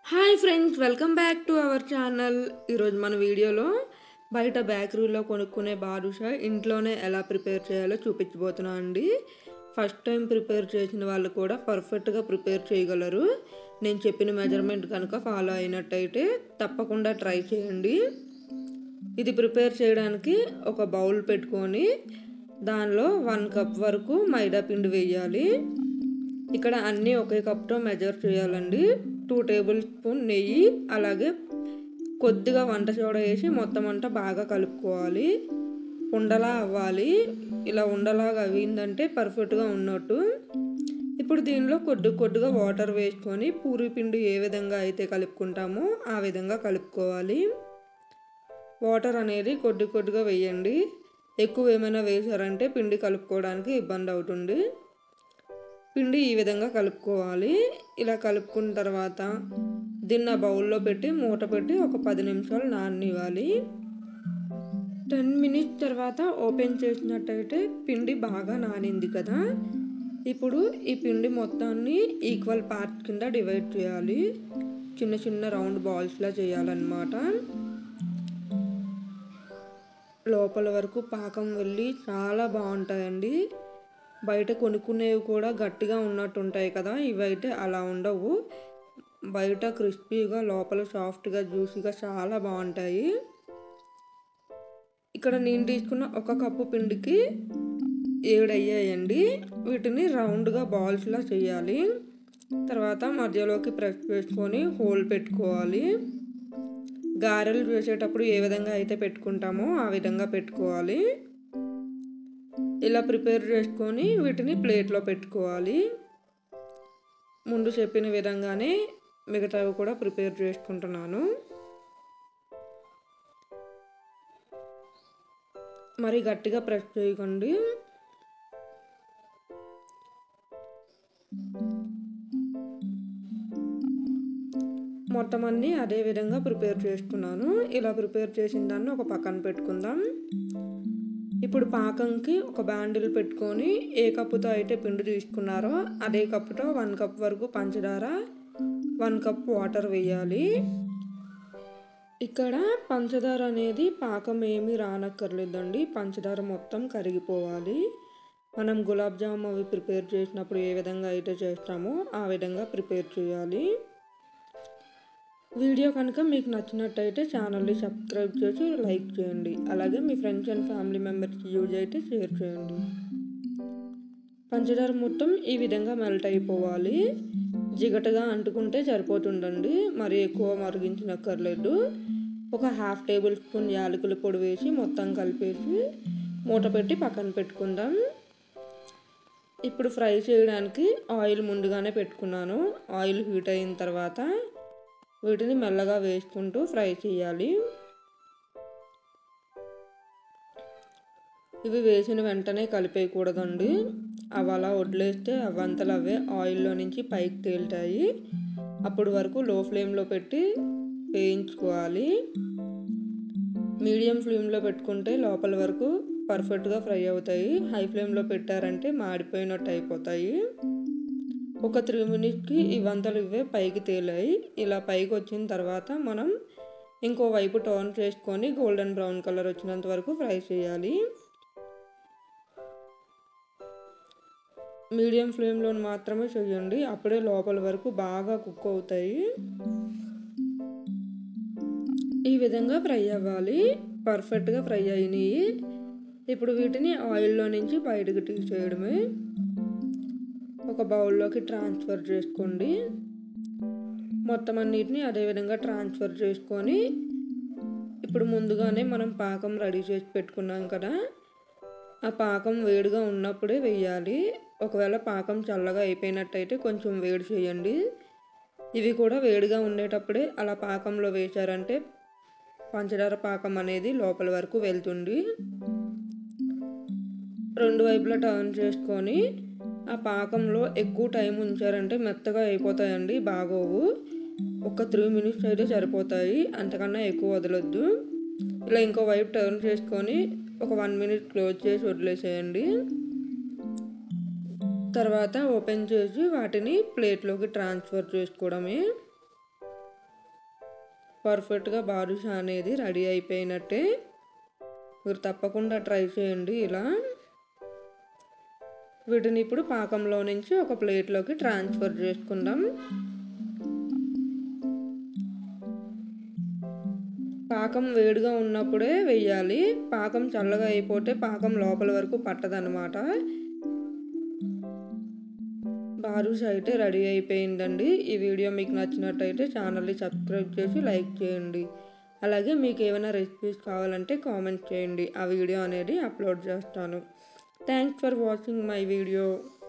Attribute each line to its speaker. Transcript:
Speaker 1: hi friends welcome back to our channel ఈరోజు మన వీడియోలో బయట బేకరీలో కొనుక్కునే బాదుషా ఇంట్లోనే ఎలా ప్రిపేర్ చేయాలో చూపించబోతున్నా అండి ఫస్ట్ టైం ప్రిపేర్ చేసిన వాళ్ళు కూడా పర్ఫెక్ట్గా ప్రిపేర్ చేయగలరు నేను చెప్పిన మెజర్మెంట్ కనుక ఫాలో అయినట్టయితే తప్పకుండా ట్రై చేయండి ఇది ప్రిపేర్ చేయడానికి ఒక బౌల్ పెట్టుకొని దానిలో వన్ కప్ వరకు మైదా పిండి వేయాలి ఇక్కడ అన్నీ ఒకే కప్తో మెజర్ చేయాలండి టూ టేబుల్ స్పూన్ నెయ్యి అలాగే కొద్దిగా వంట సోడా వేసి మొత్తం అంతా బాగా కలుపుకోవాలి ఉండలా అవ్వాలి ఇలా ఉండలాగా అయిందంటే పర్ఫెక్ట్గా ఉన్నట్టు ఇప్పుడు దీనిలో కొద్ది కొద్దిగా వాటర్ వేసుకొని పూరి పిండి ఏ విధంగా అయితే కలుపుకుంటామో ఆ విధంగా కలుపుకోవాలి వాటర్ అనేది కొద్ది కొద్దిగా వేయండి ఎక్కువ ఏమైనా వేసారంటే పిండి కలుపుకోవడానికి ఇబ్బంది అవుతుంది పిండి ఈ విధంగా కలుపుకోవాలి ఇలా కలుపుకున్న తర్వాత దీన్ని బౌల్లో పెట్టి మూత పెట్టి ఒక పది నిమిషాలు నాననివ్వాలి టెన్ మినిట్స్ తర్వాత ఓపెన్ చేసినట్టయితే పిండి బాగా నానింది కదా ఇప్పుడు ఈ పిండి మొత్తాన్ని ఈక్వల్ పార్ట్స్ కింద డివైడ్ చేయాలి చిన్న చిన్న రౌండ్ బాల్స్లా చేయాలన్నమాట లోపల వరకు పాకం వెళ్ళి చాలా బాగుంటాయండి బయట కొనుక్కునేవి కూడా గట్టిగా ఉన్నట్టు ఉంటాయి కదా ఇవైతే అలా ఉండవు బయట క్రిస్పీగా లోపల సాఫ్ట్గా జ్యూసీగా చాలా బాగుంటాయి ఇక్కడ నేను తీసుకున్న ఒక కప్పు పిండికి ఏడు అయ్యాయండి వీటిని రౌండ్గా బాల్స్లా చేయాలి తర్వాత మధ్యలోకి ప్రెస్ చేసుకొని హోల్ పెట్టుకోవాలి గారెలు చేసేటప్పుడు ఏ విధంగా అయితే పెట్టుకుంటామో ఆ విధంగా పెట్టుకోవాలి ఇలా ప్రిపేర్ చేసుకొని వీటిని ప్లేట్లో పెట్టుకోవాలి ముందు చెప్పిన విధంగానే మిగతావి కూడా ప్రిపేర్ చేసుకుంటున్నాను మరి గట్టిగా ప్రెస్ చేయకండి మొత్తం అన్నీ అదే విధంగా ప్రిపేర్ చేసుకున్నాను ఇలా ప్రిపేర్ చేసిన దాన్ని ఒక పక్కన పెట్టుకుందాం ఇప్పుడు పాకంకి ఒక బ్యాండిల్ పెట్టుకొని ఏ కప్పుతో అయితే పిండి తీసుకున్నారో అదే కప్పుతో వన్ కప్ వరకు పంచదార వన్ కప్ వాటర్ వేయాలి ఇక్కడ పంచదార అనేది పాకం ఏమీ రానక్కర్లేదండి పంచదార మొత్తం కరిగిపోవాలి మనం గులాబ్ జామ్ అవి ప్రిపేర్ చేసినప్పుడు ఏ విధంగా అయితే చేస్తామో ఆ విధంగా ప్రిపేర్ చేయాలి వీడియో కనుక మీకు నచ్చినట్టయితే ఛానల్ని సబ్స్క్రైబ్ చేసి లైక్ చేయండి అలాగే మీ ఫ్రెండ్స్ అండ్ ఫ్యామిలీ మెంబర్స్కి యూజ్ అయితే షేర్ చేయండి పంచదార మొత్తం ఈ విధంగా మెల్ట్ అయిపోవాలి జిగటగా అంటుకుంటే సరిపోతుందండి మరి ఎక్కువ మరిగించనక్కర్లేదు ఒక హాఫ్ టేబుల్ స్పూన్ యాలకుల పొడి వేసి మొత్తం కలిపేసి మూత పెట్టి పక్కన పెట్టుకుందాం ఇప్పుడు ఫ్రై చేయడానికి ఆయిల్ ముందుగానే పెట్టుకున్నాను ఆయిల్ హీట్ అయిన తర్వాత వీటిని మెల్లగా వేసుకుంటూ ఫ్రై చేయాలి ఇవి వేసిన వెంటనే కలిపేయకూడదండి అవి అలా వదిలేస్తే అవంతలు అవే ఆయిల్లో నుంచి పైకి తేలుతాయి అప్పటి వరకు లో ఫ్లేమ్లో పెట్టి వేయించుకోవాలి మీడియం ఫ్లేమ్లో పెట్టుకుంటే లోపల వరకు పర్ఫెక్ట్గా ఫ్రై అవుతాయి హై ఫ్లేమ్లో పెట్టారంటే మాడిపోయినట్టు అయిపోతాయి ఒక త్రీ మినిట్స్కి ఇవంతలు ఇవే పైకి తేలాయి ఇలా పైకి వచ్చిన తర్వాత మనం ఇంకో వైపు టర్న్ చేసుకొని గోల్డెన్ బ్రౌన్ కలర్ వచ్చినంత వరకు ఫ్రై చేయాలి మీడియం ఫ్లేమ్లో మాత్రమే చేయండి అప్పుడే లోపల వరకు బాగా కుక్ అవుతాయి ఈ విధంగా ఫ్రై అవ్వాలి పర్ఫెక్ట్గా ఫ్రై అయినాయి ఇప్పుడు వీటిని ఆయిల్లో నుంచి బయటకు తీసేయడమే ఒక బౌల్లోకి ట్రాన్స్ఫర్ చేసుకోండి మొత్తం అన్నిటిని అదేవిధంగా ట్రాన్స్ఫర్ చేసుకొని ఇప్పుడు ముందుగానే మనం పాకం రెడీ చేసి పెట్టుకున్నాం కదా ఆ పాకం వేడిగా ఉన్నప్పుడే వేయాలి ఒకవేళ పాకం చల్లగా అయిపోయినట్టయితే కొంచెం వేడి చేయండి ఇవి కూడా వేడిగా ఉండేటప్పుడే అలా పాకంలో వేశారంటే పంచదార పాకం అనేది లోపల వరకు వెళ్తుంది రెండు వైపులా టర్న్ చేసుకొని ఆ పాకంలో ఎక్కువ టైం ఉంచారంటే మెత్తగా అయిపోతాయండి బాగోవు ఒక త్రీ మినిట్స్ అయితే సరిపోతాయి అంతకన్నా ఎక్కువ వదలొద్దు ఇలా ఇంకో వైపు టర్న్ చేసుకొని ఒక వన్ మినిట్ క్లోజ్ చేసి వదిలేసేయండి తర్వాత ఓపెన్ చేసి వాటిని ప్లేట్లోకి ట్రాన్స్ఫర్ చేసుకోవడమే పర్ఫెక్ట్గా బాదుషా అనేది రెడీ అయిపోయినట్టే మీరు తప్పకుండా ట్రై చేయండి ఇలా వీటిని ఇప్పుడు పాకంలో నుంచి ఒక ప్లేట్లోకి ట్రాన్స్ఫర్ చేసుకుందాం పాకం వేడిగా ఉన్నప్పుడే వెయ్యాలి పాకం చల్లగా అయిపోతే పాకం లోపల వరకు పట్టదనమాట బాదుషా అయితే రెడీ అయిపోయిందండి ఈ వీడియో మీకు నచ్చినట్టయితే ఛానల్ని సబ్స్క్రైబ్ చేసి లైక్ చేయండి అలాగే మీకు ఏమైనా రెసిపీస్ కావాలంటే కామెంట్ చేయండి ఆ వీడియో అనేది అప్లోడ్ చేస్తాను thanks for watching my video